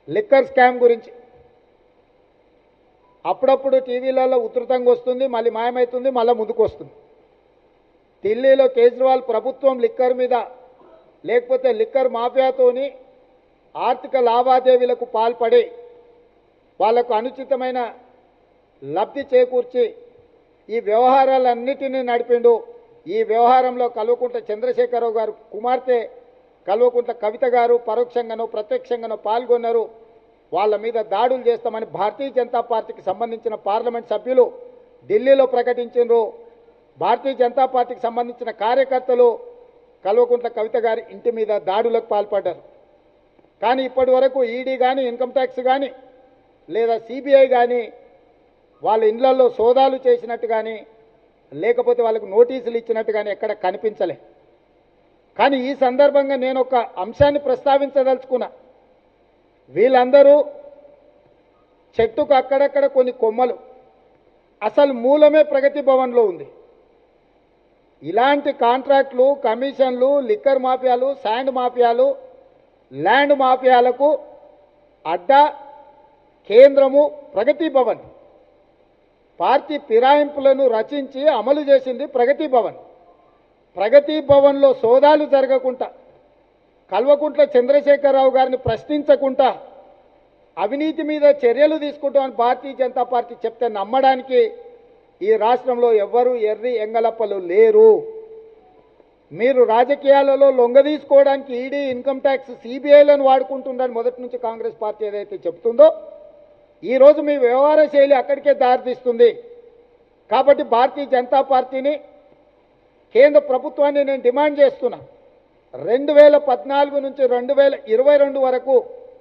liquor scam గురించి అప్పుడప్పుడు టీవీలలో ఉధృతంగా వస్తుంది మళ్ళీ మాయమవుతుంది మళ్ళీ ముందుకు వస్తుంది ఢిల్లీలో కేజ్రీవాల్ ప్రభుత్వం లిక్కర్ మీద లేకపోతే లిక్కర్ మాఫియాతోని ఆర్థిక లావాదేవీలకు పాల్పడి వాళ్లకు అనుచితమైన లబ్ధి చేకూర్చి ఈ వ్యవహారాలన్నిటినీ నడిపిండు ఈ వ్యవహారంలో కల్వకుంట్ల చంద్రశేఖరరావు గారు కుమార్తె కల్వకుంట్ల కవిత గారు పరోక్షంగానో ప్రత్యక్షంగానో పాల్గొన్నారు వాళ్ళ మీద దాడులు చేస్తామని భారతీయ జనతా పార్టీకి సంబంధించిన పార్లమెంట్ సభ్యులు ఢిల్లీలో ప్రకటించారు భారతీయ జనతా పార్టీకి సంబంధించిన కార్యకర్తలు కల్వకుంట్ల కవిత గారి ఇంటి మీద దాడులకు పాల్పడ్డారు కానీ ఇప్పటి వరకు ఈడీ కానీ ఇన్కమ్ ట్యాక్స్ కానీ లేదా సిబిఐ కానీ వాళ్ళ ఇండ్లలో సోదాలు చేసినట్టు కానీ లేకపోతే వాళ్ళకు నోటీసులు ఇచ్చినట్టు కానీ ఎక్కడ కనిపించలే కానీ ఈ సందర్భంగా నేను ఒక అంశాన్ని ప్రస్తావించదలుచుకున్నా వీళ్ళందరూ చెట్టుకు అక్కడక్కడ కొన్ని కొమ్మలు అసలు మూలమే ప్రగతి భవన్లో ఉంది ఇలాంటి కాంట్రాక్ట్లు కమిషన్లు లిక్కర్ మాఫియాలు శాండ్ మాఫియాలు ల్యాండ్ మాఫియాలకు అడ్డా కేంద్రము ప్రగతి భవన్ పార్టీ ఫిరాయింపులను రచించి అమలు చేసింది ప్రగతి భవన్ ప్రగతి భవన్లో సోదాలు జరగకుండా కల్వకుంట్ల చంద్రశేఖరరావు గారిని ప్రశ్నించకుండా అవినీతి మీద చర్యలు తీసుకుంటామని భారతీయ జనతా పార్టీ చెప్తే నమ్మడానికి ఈ రాష్ట్రంలో ఎవ్వరూ ఎర్రి ఎంగలప్పలు లేరు మీరు రాజకీయాలలో లొంగదీసుకోవడానికి ఈడీ ఇన్కమ్ ట్యాక్స్ సిబిఐలను వాడుకుంటుందని మొదటి నుంచి కాంగ్రెస్ పార్టీ ఏదైతే చెప్తుందో ఈరోజు మీ వ్యవహార శైలి అక్కడికే దారితీస్తుంది కాబట్టి భారతీయ జనతా పార్టీని కేంద్ర ప్రభుత్వాన్ని నేను డిమాండ్ చేస్తున్నా రెండు వేల పద్నాలుగు నుంచి రెండు వేల ఇరవై రెండు వరకు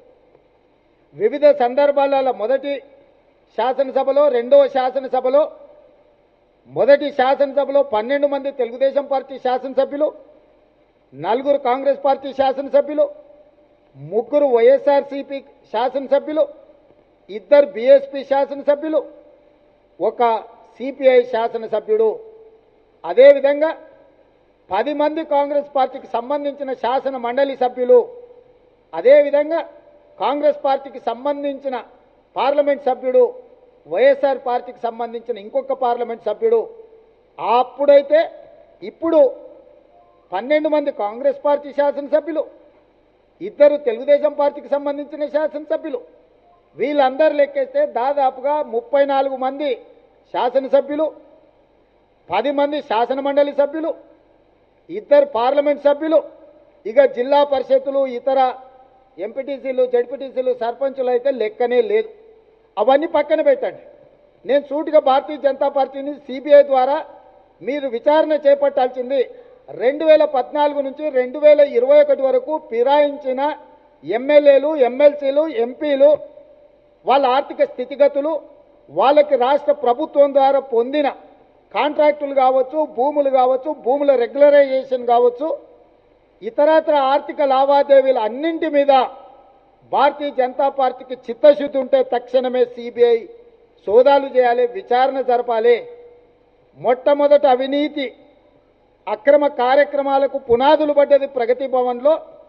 వివిధ సందర్భాలలో మొదటి శాసనసభలో రెండవ శాసనసభలో మొదటి శాసనసభలో పన్నెండు మంది తెలుగుదేశం పార్టీ శాసనసభ్యులు నలుగురు కాంగ్రెస్ పార్టీ శాసనసభ్యులు ముగ్గురు వైఎస్ఆర్సీపీ శాసనసభ్యులు ఇద్దరు బీఎస్పీ శాసనసభ్యులు ఒక సిపిఐ శాసనసభ్యుడు అదేవిధంగా పది మంది కాంగ్రెస్ పార్టీకి సంబంధించిన శాసన మండలి సభ్యులు అదేవిధంగా కాంగ్రెస్ పార్టీకి సంబంధించిన పార్లమెంట్ సభ్యుడు వైఎస్ఆర్ పార్టీకి సంబంధించిన ఇంకొక పార్లమెంట్ సభ్యుడు అప్పుడైతే ఇప్పుడు పన్నెండు మంది కాంగ్రెస్ పార్టీ శాసనసభ్యులు ఇద్దరు తెలుగుదేశం పార్టీకి సంబంధించిన శాసనసభ్యులు వీళ్ళందరూ లెక్కేస్తే దాదాపుగా ముప్పై నాలుగు మంది శాసనసభ్యులు పది మంది శాసన మండలి సభ్యులు ఇద్దరు పార్లమెంట్ సభ్యులు ఇక జిల్లా పరిషత్తులు ఇతర ఎంపీటీసీలు జడ్పీటీసీలు సర్పంచులు అయితే లెక్కనే లేదు అవన్నీ పక్కన పెట్టండి నేను సూటిగా భారతీయ జనతా పార్టీని సిబిఐ ద్వారా మీరు విచారణ చేపట్టాల్సింది రెండు వేల పద్నాలుగు నుంచి రెండు వేల ఇరవై ఒకటి వరకు ఫిరాయించిన ఎమ్మెల్యేలు ఎమ్మెల్సీలు ఎంపీలు వాళ్ళ ఆర్థిక స్థితిగతులు వాళ్ళకి రాష్ట్ర ప్రభుత్వం ద్వారా పొందిన కాంట్రాక్టులు కావచ్చు భూములు కావచ్చు భూముల రెగ్యులరైజేషన్ కావచ్చు ఇతరత్ర ఆర్థిక లావాదేవీలు అన్నింటి మీద భారతీయ జనతా పార్టీకి చిత్తశుద్ధి ఉంటే తక్షణమే సిబిఐ సోదాలు చేయాలి విచారణ జరపాలి మొట్టమొదట అవినీతి అక్రమ కార్యక్రమాలకు పునాదులు పడ్డది ప్రగతి భవన్లో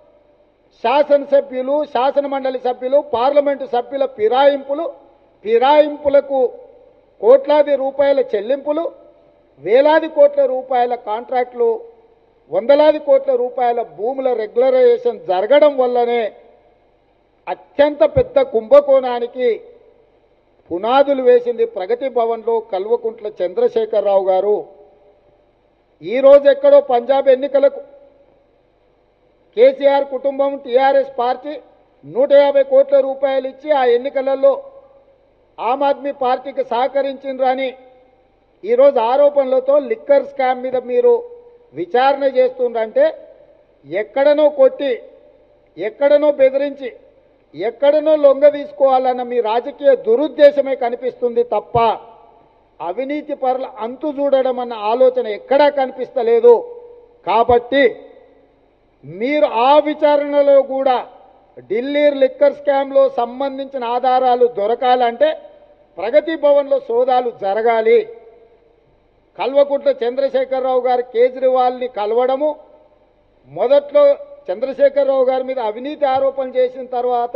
శాసనసభ్యులు శాసన మండలి సభ్యులు పార్లమెంటు సభ్యుల ఫిరాయింపులు ఫిరాయింపులకు కోట్లాది రూపాయల చెల్లింపులు వేలాది కోట్ల రూపాయల కాంట్రాక్టులు వందలాది కోట్ల రూపాయల భూముల రెగ్యులరైజేషన్ జరగడం వల్లనే అత్యంత పెద్ద కుంభకోణానికి పునాదులు వేసింది ప్రగతి భవన్లో కల్వకుంట్ల చంద్రశేఖరరావు గారు ఈరోజు ఎక్కడో పంజాబ్ ఎన్నికలకు కేసీఆర్ కుటుంబం టీఆర్ఎస్ పార్టీ నూట యాభై కోట్ల రూపాయలు ఇచ్చి ఆ ఎన్నికలలో ఆమ్ ఆద్మీ పార్టీకి సహకరించిండ్రని ఈరోజు ఆరోపణలతో లిక్కర్ స్కామ్ మీద మీరు విచారణ చేస్తుండ్రంటే ఎక్కడనో కొట్టి ఎక్కడనో బెదిరించి ఎక్కడనో లొంగ తీసుకోవాలన్న మీ రాజకీయ దురుద్దేశమే కనిపిస్తుంది తప్ప అవినీతి పరుల అంతు చూడడం అన్న ఆలోచన ఎక్కడా కనిపిస్తలేదు కాబట్టి మీరు ఆ విచారణలో కూడా ఢిల్లీ లిక్కర్ స్కామ్లో సంబంధించిన ఆధారాలు దొరకాలంటే ప్రగతి భవన్లో సోదాలు జరగాలి కల్వకుంట్ల చంద్రశేఖరరావు గారు కేజ్రీవాల్ని కలవడము మొదట్లో చంద్రశేఖరరావు గారి మీద అవినీతి ఆరోపణలు చేసిన తర్వాత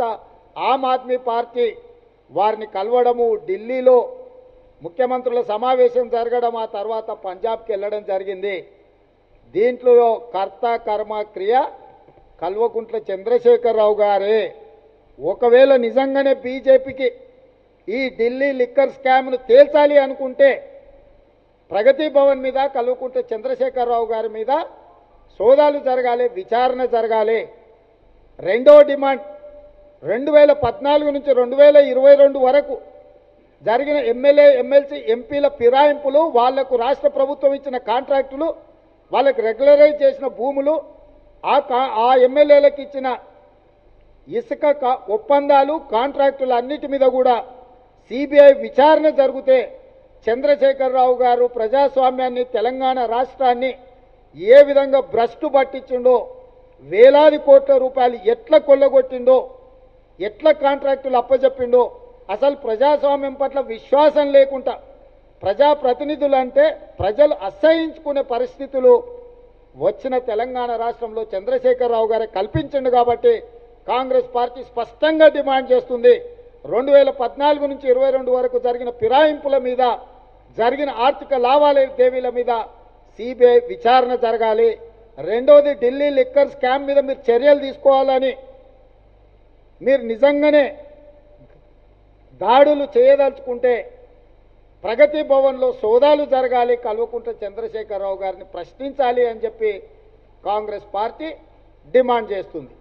ఆమ్ ఆద్మీ పార్టీ వారిని కలవడము ఢిల్లీలో ముఖ్యమంత్రుల సమావేశం జరగడం ఆ తర్వాత పంజాబ్కి వెళ్ళడం జరిగింది దీంట్లో కర్త కర్మ క్రియ కల్వకుంట్ల చంద్రశేఖరరావు గారే ఒకవేళ నిజంగానే బీజేపీకి ఈ ఢిల్లీ లిక్కర్ స్కామ్ను తేల్చాలి అనుకుంటే ప్రగతి భవన్ మీద కల్వకుంట్ల చంద్రశేఖరరావు గారి మీద సోదాలు జరగాలి విచారణ జరగాలి రెండో డిమాండ్ రెండు వేల పద్నాలుగు నుంచి రెండు వేల ఇరవై రెండు వరకు జరిగిన ఎమ్మెల్యే ఎమ్మెల్సీ ఎంపీల ఫిరాయింపులు వాళ్లకు రాష్ట్ర ప్రభుత్వం ఇచ్చిన కాంట్రాక్టులు వాళ్ళకు రెగ్యులరైజ్ చేసిన భూములు ఆ కా ఆ ఎమ్మెల్యేలకు ఇచ్చిన ఇసుక కా- ఒప్పందాలు కాంట్రాక్టులు అన్నిటి మీద కూడా సిబిఐ విచారణ జరిగితే చంద్రశేఖరరావు గారు ప్రజాస్వామ్యాన్ని తెలంగాణ రాష్ట్రాన్ని ఏ విధంగా భ్రష్టు పట్టించిండో వేలాది కోట్ల రూపాయలు ఎట్లా కొల్లగొట్టిండో ఎట్లా కాంట్రాక్టులు అప్పచెప్పిండో అసలు ప్రజాస్వామ్యం పట్ల విశ్వాసం లేకుండా ప్రజాప్రతినిధులు అంటే ప్రజలు అసహించుకునే పరిస్థితులు వచ్చిన తెలంగాణ రాష్ట్రంలో చంద్రశేఖరరావు గారే కల్పించిండు కాబట్టి కాంగ్రెస్ పార్టీ స్పష్టంగా డిమాండ్ చేస్తుంది రెండు వేల పద్నాలుగు నుంచి ఇరవై రెండు వరకు జరిగిన ఫిరాయింపుల మీద జరిగిన ఆర్థిక లావాదేవీల మీద సిబిఐ విచారణ జరగాలి రెండోది ఢిల్లీ లిక్కర్ స్కామ్ మీద మీరు చర్యలు తీసుకోవాలని మీరు నిజంగానే దాడులు చేయదలుచుకుంటే ప్రగతి భవన్లో సోదాలు జరగాలి కల్వకుంట్ల చంద్రశేఖరరావు గారిని ప్రశ్నించాలి అని చెప్పి కాంగ్రెస్ పార్టీ డిమాండ్ చేస్తుంది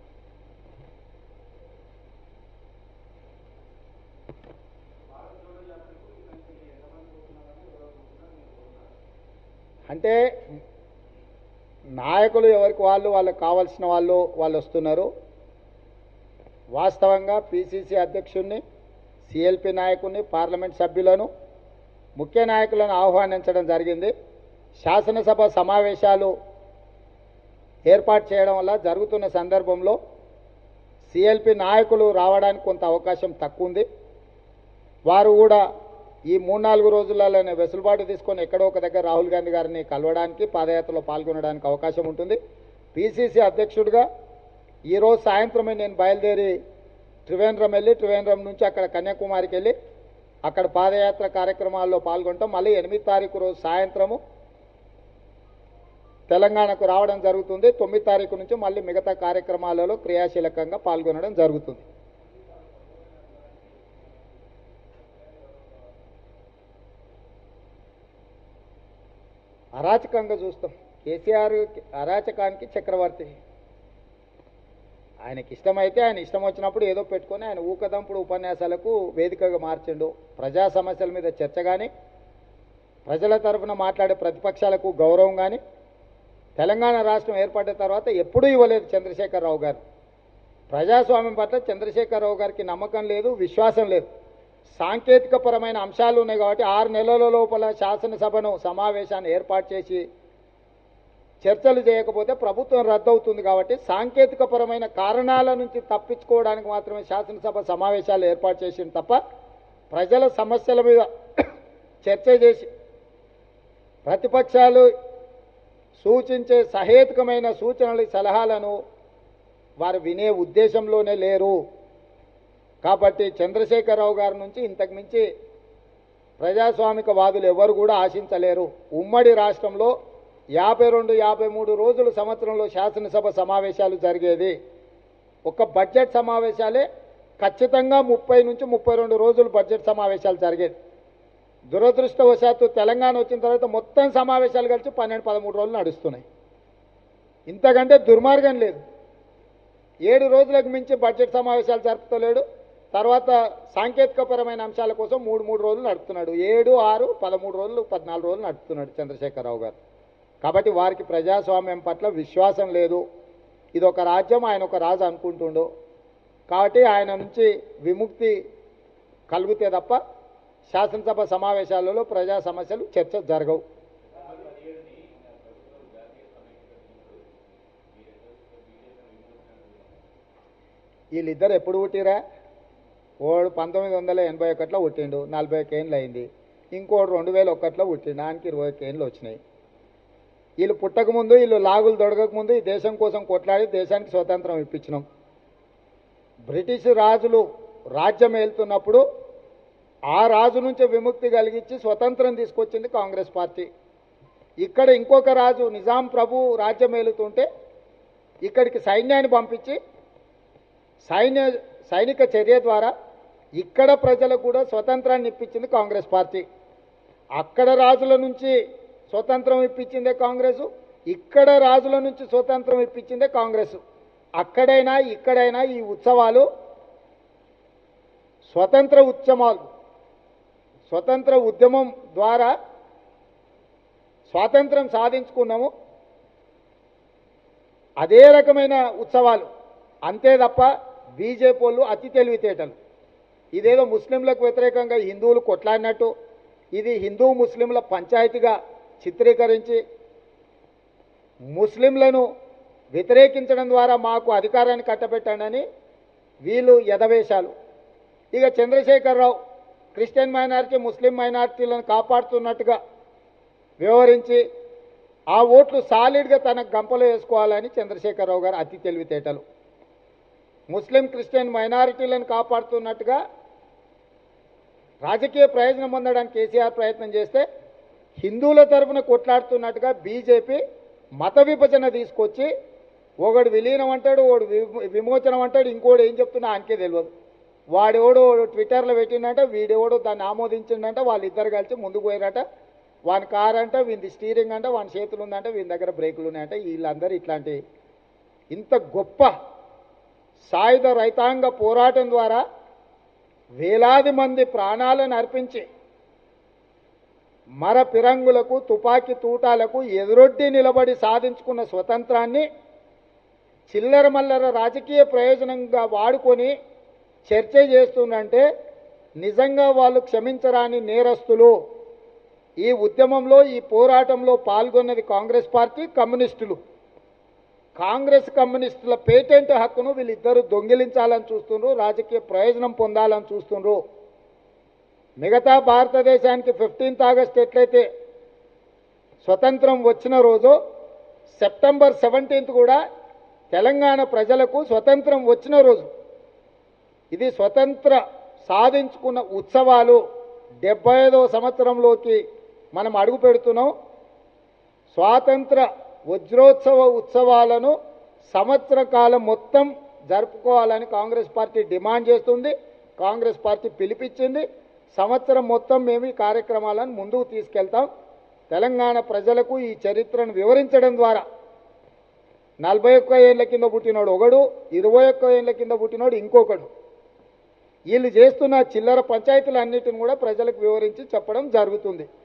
అంటే నాయకులు ఎవరికి వాళ్ళు వాళ్ళకి కావాల్సిన వాళ్ళు వాళ్ళు వస్తున్నారు వాస్తవంగా పిసిసి అధ్యక్షుడిని సిఎల్పి నాయకుడిని పార్లమెంట్ సభ్యులను ముఖ్య నాయకులను ఆహ్వానించడం జరిగింది శాసనసభ సమావేశాలు ఏర్పాటు చేయడం వల్ల జరుగుతున్న సందర్భంలో సిఎల్పి నాయకులు రావడానికి కొంత అవకాశం తక్కువ ఉంది వారు కూడా ఈ మూడు నాలుగు రోజులలోనే వెసులుబాటు తీసుకొని ఎక్కడో ఒక దగ్గర రాహుల్ గాంధీ గారిని కలవడానికి పాదయాత్రలో పాల్గొనడానికి అవకాశం ఉంటుంది పిసిసి అధ్యక్షుడిగా ఈరోజు సాయంత్రమే నేను బయలుదేరి త్రివేంద్రం వెళ్ళి త్రివేంద్రం నుంచి అక్కడ కన్యాకుమారికి వెళ్ళి అక్కడ పాదయాత్ర కార్యక్రమాల్లో పాల్గొంటాం మళ్ళీ ఎనిమిది తారీఖు రోజు సాయంత్రము తెలంగాణకు రావడం జరుగుతుంది తొమ్మిది తారీఖు నుంచి మళ్ళీ మిగతా కార్యక్రమాలలో క్రియాశీలకంగా పాల్గొనడం జరుగుతుంది అరాచకంగా చూస్తాం కేసీఆర్ అరాచకానికి చక్రవర్తి ఆయనకి ఇష్టమైతే ఆయన ఇష్టం వచ్చినప్పుడు ఏదో పెట్టుకొని ఆయన ఊకదంపుడు ఉపన్యాసాలకు వేదికగా మార్చిండు ప్రజా సమస్యల మీద చర్చ కానీ ప్రజల తరఫున మాట్లాడే ప్రతిపక్షాలకు గౌరవం కానీ తెలంగాణ రాష్ట్రం ఏర్పడ్డ తర్వాత ఎప్పుడూ ఇవ్వలేదు చంద్రశేఖరరావు గారు ప్రజాస్వామ్యం పట్ల చంద్రశేఖరరావు గారికి నమ్మకం లేదు విశ్వాసం లేదు సాంకేతికపరమైన అంశాలు ఉన్నాయి కాబట్టి ఆరు నెలల లోపల శాసనసభను సమావేశాన్ని ఏర్పాటు చేసి చర్చలు చేయకపోతే ప్రభుత్వం రద్దవుతుంది కాబట్టి సాంకేతికపరమైన కారణాల నుంచి తప్పించుకోవడానికి మాత్రమే శాసనసభ సమావేశాలు ఏర్పాటు చేసింది తప్ప ప్రజల సమస్యల మీద చర్చ చేసి ప్రతిపక్షాలు సూచించే సహేతుకమైన సూచనలు సలహాలను వారు వినే ఉద్దేశంలోనే లేరు కాబట్టి చంద్రశేఖరరావు గారి నుంచి ఇంతకు మించి ప్రజాస్వామిక వాదులు ఎవరు కూడా ఆశించలేరు ఉమ్మడి రాష్ట్రంలో యాభై రెండు యాభై మూడు రోజులు సంవత్సరంలో శాసనసభ సమావేశాలు జరిగేది ఒక బడ్జెట్ సమావేశాలే ఖచ్చితంగా ముప్పై నుంచి ముప్పై రెండు రోజులు బడ్జెట్ సమావేశాలు జరిగేది దురదృష్టవశాత్తు తెలంగాణ వచ్చిన తర్వాత మొత్తం సమావేశాలు కలిసి పన్నెండు పదమూడు రోజులు నడుస్తున్నాయి ఇంతకంటే దుర్మార్గం లేదు ఏడు రోజులకు మించి బడ్జెట్ సమావేశాలు జరుపుతలేడు తర్వాత సాంకేతికపరమైన అంశాల కోసం మూడు మూడు రోజులు నడుపుతున్నాడు ఏడు ఆరు పదమూడు రోజులు పద్నాలుగు రోజులు నడుపుతున్నాడు చంద్రశేఖరరావు గారు కాబట్టి వారికి ప్రజాస్వామ్యం పట్ల విశ్వాసం లేదు ఇది ఒక రాజ్యం ఆయన ఒక రాజు అనుకుంటుండు కాబట్టి ఆయన నుంచి విముక్తి కలిగితే తప్ప శాసనసభ సమావేశాలలో ప్రజా సమస్యలు చర్చ జరగవు వీళ్ళిద్దరు ఎప్పుడు పుట్టిరా ఓడు పంతొమ్మిది వందల ఎనభై ఒకటిలో పుట్టిండు నలభై ఒక ఏళ్ళు అయింది ఇంకోడు రెండు వేల ఒకటిలో పుట్టిండు ఆయనకి ఇరవై ఒక ఏళ్ళు వచ్చినాయి వీళ్ళు పుట్టకముందు వీళ్ళు లాగులు దొడగక ముందు ఈ దేశం కోసం కొట్లాడి దేశానికి స్వతంత్రం ఇప్పించినాం బ్రిటిష్ రాజులు రాజ్యం ఏలుతున్నప్పుడు ఆ రాజు నుంచి విముక్తి కలిగించి స్వతంత్రం తీసుకొచ్చింది కాంగ్రెస్ పార్టీ ఇక్కడ ఇంకొక రాజు నిజాం ప్రభు రాజ్యం ఏలుతుంటే ఇక్కడికి సైన్యాన్ని పంపించి సైన్య సైనిక చర్య ద్వారా ఇక్కడ ప్రజలకు కూడా స్వతంత్రాన్ని ఇప్పించింది కాంగ్రెస్ పార్టీ అక్కడ రాజుల నుంచి స్వతంత్రం ఇప్పించిందే కాంగ్రెస్ ఇక్కడ రాజుల నుంచి స్వతంత్రం ఇప్పించిందే కాంగ్రెస్ అక్కడైనా ఇక్కడైనా ఈ ఉత్సవాలు స్వతంత్ర ఉద్యమాలు స్వతంత్ర ఉద్యమం ద్వారా స్వాతంత్రం సాధించుకున్నాము అదే రకమైన ఉత్సవాలు అంతే తప్ప బీజేపీ వాళ్ళు అతి తెలివితేటలు ఇదేదో ముస్లింలకు వ్యతిరేకంగా హిందువులు కొట్లాడినట్టు ఇది హిందూ ముస్లింల పంచాయతీగా చిత్రీకరించి ముస్లింలను వ్యతిరేకించడం ద్వారా మాకు అధికారాన్ని కట్టబెట్టాడని వీళ్ళు ఎదవేశాలు ఇక చంద్రశేఖరరావు క్రిస్టియన్ మైనారిటీ ముస్లిం మైనారిటీలను కాపాడుతున్నట్టుగా వివరించి ఆ ఓట్లు సాలిడ్గా తన గంపలో వేసుకోవాలని చంద్రశేఖరరావు గారు అతి తెలివితేటలు ముస్లిం క్రిస్టియన్ మైనారిటీలను కాపాడుతున్నట్టుగా రాజకీయ ప్రయోజనం పొందడానికి కేసీఆర్ ప్రయత్నం చేస్తే హిందువుల తరఫున కొట్లాడుతున్నట్టుగా బీజేపీ మత విభజన తీసుకొచ్చి ఒకడు విలీనం అంటాడు ఒకడు వి- విమోచనం అంటాడు ఇంకోడు ఏం చెప్తున్నా ఆయనకే తెలియదు వాడెవడో ట్విట్టర్లో పెట్టిండంట వీడెవడో దాన్ని ఆమోదించిండంట వాళ్ళిద్దరు కలిసి ముందుకు పోయారట వాని కార్ అంట వీని స్టీరింగ్ అంట వాని చేతులు ఉందంట వీని దగ్గర బ్రేకులు ఉన్నాయంట వీళ్ళందరూ ఇట్లాంటి ఇంత గొప్ప సాయుధ రైతాంగ పోరాటం ద్వారా వేలాది మంది ప్రాణాలను అర్పించి మర పిరంగులకు తుపాకీ తూటాలకు ఎదురొడ్డి నిలబడి సాధించుకున్న స్వతంత్రాన్ని చిల్లర మల్లర రాజకీయ ప్రయోజనంగా వాడుకొని చర్చ చేస్తుందంటే నిజంగా వాళ్ళు క్షమించరాని నేరస్తులు ఈ ఉద్యమంలో ఈ పోరాటంలో పాల్గొన్నది కాంగ్రెస్ పార్టీ కమ్యూనిస్టులు కాంగ్రెస్ కమ్యూనిస్టుల పేటెంట్ హక్కును వీళ్ళిద్దరూ దొంగిలించాలని చూస్తుండ్రు రాజకీయ ప్రయోజనం పొందాలని చూస్తుండ్రు మిగతా భారతదేశానికి ఫిఫ్టీన్త్ ఆగస్ట్ ఎట్లయితే స్వతంత్రం వచ్చిన రోజు సెప్టెంబర్ సెవెంటీన్త్ కూడా తెలంగాణ ప్రజలకు స్వతంత్రం వచ్చిన రోజు ఇది స్వతంత్ర సాధించుకున్న ఉత్సవాలు డెబ్బై ఐదవ సంవత్సరంలోకి మనం అడుగు పెడుతున్నాం స్వాతంత్ర వజ్రోత్సవ ఉత్సవాలను సంవత్సర కాలం మొత్తం జరుపుకోవాలని కాంగ్రెస్ పార్టీ డిమాండ్ చేస్తుంది కాంగ్రెస్ పార్టీ పిలిపించింది సంవత్సరం మొత్తం మేము ఈ కార్యక్రమాలను ముందుకు తీసుకెళ్తాం తెలంగాణ ప్రజలకు ఈ చరిత్రను వివరించడం ద్వారా నలభై ఒక్క ఏళ్ళ కింద పుట్టినోడు ఒకడు ఇరవై ఒక్క ఏళ్ళ కింద పుట్టినోడు ఇంకొకడు వీళ్ళు చేస్తున్న చిల్లర పంచాయతీలన్నిటిని కూడా ప్రజలకు వివరించి చెప్పడం జరుగుతుంది